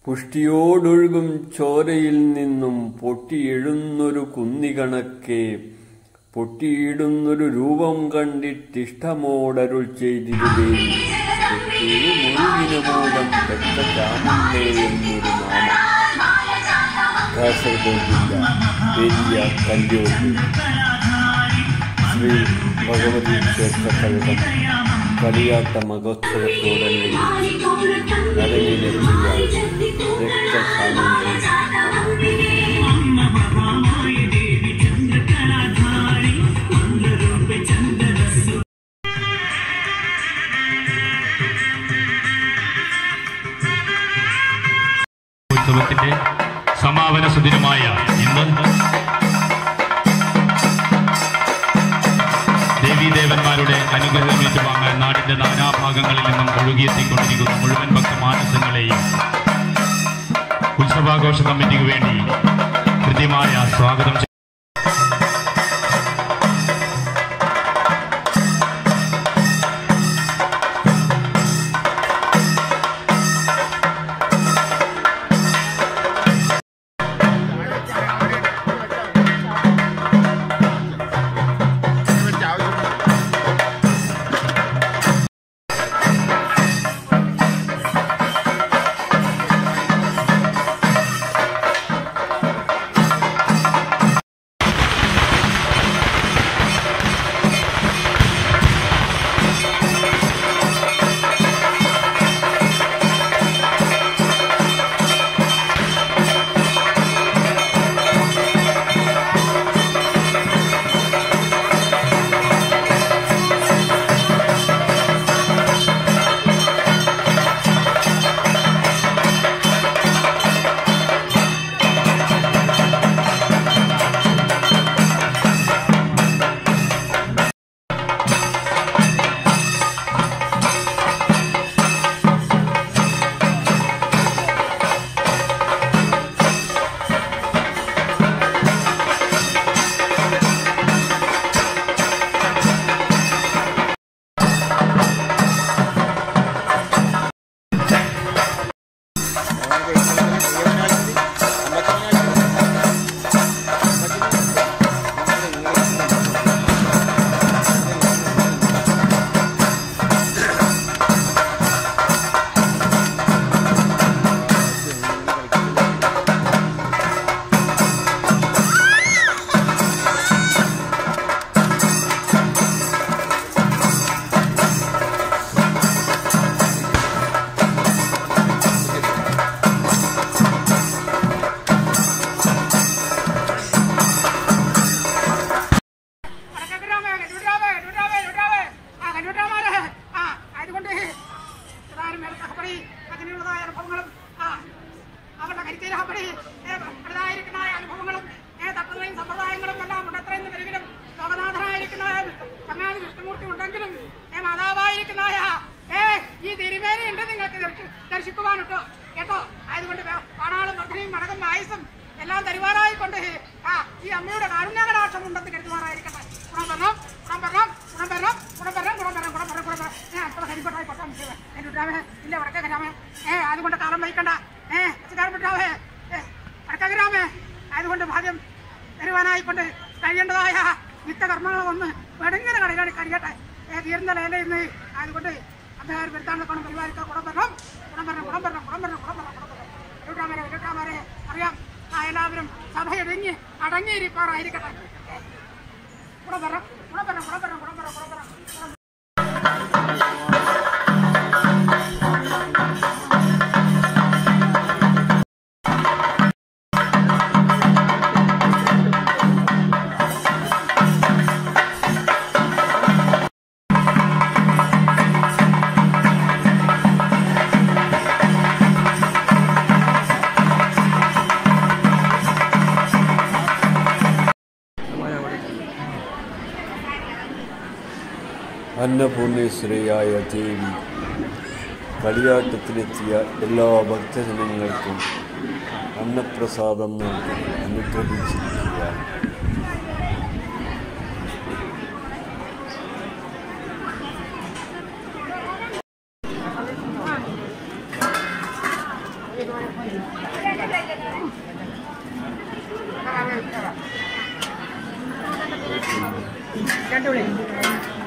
പുഷ്ടിയോടൊഴുകും ചോരയിൽ നിന്നും പൊട്ടിയെഴുന്നൊരു കുന്നികണക്കെ പൊട്ടിയിടുന്നൊരു രൂപം കണ്ടിട്ടിഷ്ടമോടരുൾ ചെയ്തിരുതേ മുഴുകിനമൂലം പെട്ട ചാമുണ്ടേ എന്നൊരു നാമം കാസർഗോഡ് ജില്ല പെരിയ കല്യോട്ട് ശ്രീ ഭഗവതി ക്ഷേത്ര കഴകം കളിയാട്ട മഹോത്സവത്തോടനുബന്ധിച്ച് അരങ്ങിലെത്തിയ രക്തസാമൂഹ്യ ഉത്സവത്തിന്റെ സമാപന സുദിനമായ ഇന്ന് ദേവീദേവന്മാരുടെ അനുഗ്രഹം ഏറ്റുവാങ്ങാൻ നാടിന്റെ നാനാഭാഗങ്ങളിൽ നിന്നും ഒഴുകിയെത്തിക്കൊണ്ടിരിക്കുന്ന മുഴുവൻ ഭക്തമാനസങ്ങളെയും ഉത്സവാഘോഷ കമ്മിറ്റിക്ക് വേണ്ടി കൃത്യമായ സ്വാഗതം ചെയ്തു. കണ്ടുവിടാമേ, കണ്ടുവിടാമേ, കണ്ടുവിടാമേ, കണ്ടുവിടാമേ. ആ, കണ്ടുവിടാമാരെ. ആ, അതുകൊണ്ട് പ്രധാനം മേൽക്കഹപ്പടി, അതിനുള്ളതായ അനുഭവങ്ങളും ആ, അവരുടെ കരിത്തീരഹപ്പടി പ്രധായിരിക്കുന്ന അനുഭവങ്ങളും ഏ, തത്വങ്ങളെയും സമ്പ്രദായങ്ങളും എല്ലാം ഉണ്ടത്രയും വരികിലും ലോകനാഥനായിരിക്കുന്ന ചങ്ങാതി വിഷ്ണുമൂർത്തി ഉണ്ടെങ്കിലും ഏ മാതാവായിരിക്കുന്ന ഏ ഈ തിരുമേനി ഉണ്ട് നിങ്ങൾക്ക് ദർശി- ദർശിക്കുവാനുട്ടോ കേട്ടോ ആയതുകൊണ്ട് വേ- പാണാളും മർദ്ദനയും മടകം ആയുസും എല്ലാം തരുവാനായിക്കൊണ്ട് ആ ഈ അമ്മയുടെ കാരുണ്യകടാക്ഷം ഉണ്ടെന്ന് കരുതുവാനായിരിക്കട്ടെ ഗുണം വരണം ഗുണം വരണം ഗുണം വരണം ഗുണം വരണം ഗുണം വരണം ഗുണം വരണം ഗുണം വരണം ഏ അപ്പോൾ കരിപ്പെട്ടായി കൊട്ടാൻ എൻ്റെ വിട്ടാമേ ഇല്ല വടക്കേ കരാമേ ഏ അതുകൊണ്ട് കാലം വഹിക്കണ്ട ഏ കാലം വിട്ടാവേ ഏ വടക്കേ കരാമേ അതുകൊണ്ട് ഭാഗ്യം തരുവാനായിക്കൊണ്ട് കഴിയേണ്ടതായ നിത്യകർമ്മങ്ങൾ ഒന്ന് വെടുങ്ങനെ കടകാടി കഴിയട്ടെ ഏ തീർന്ന ലേല ഇന്ന് അതുകൊണ്ട് അദ്ദേഹം വരുത്താൻ കൊണ്ട് പരിപാലിക്കാൻ ഗുണം വരണം ഗുണം വരണം ഗുണം വരണം ഗുണം വരണം ഗുണം വരണം ഗുണം വരണം ഇരുട്ടാമരെ ഇരുട്ടാമരെ അറിയാം ആ എല്ലാവരും സഭയടങ്ങി അടങ്ങിയിരിക്കാറായിരിക്കട്ടെ ഗുണം വരണം ഗുണം വരണം ഗുണം വരണം ഗുണം വരണം ഗുണം വരണം ഗുണം അന്നപൂർണേശ്വരിയായ ദേവി കളിയാട്ടത്തിലെത്തിയ എല്ലാ ഭക്തജനങ്ങൾക്കും അന്നപ്രസാദം നൽകി അനുഗ്രഹിച്ചിരിക്കുകയാണ് രണ്ടു വിളി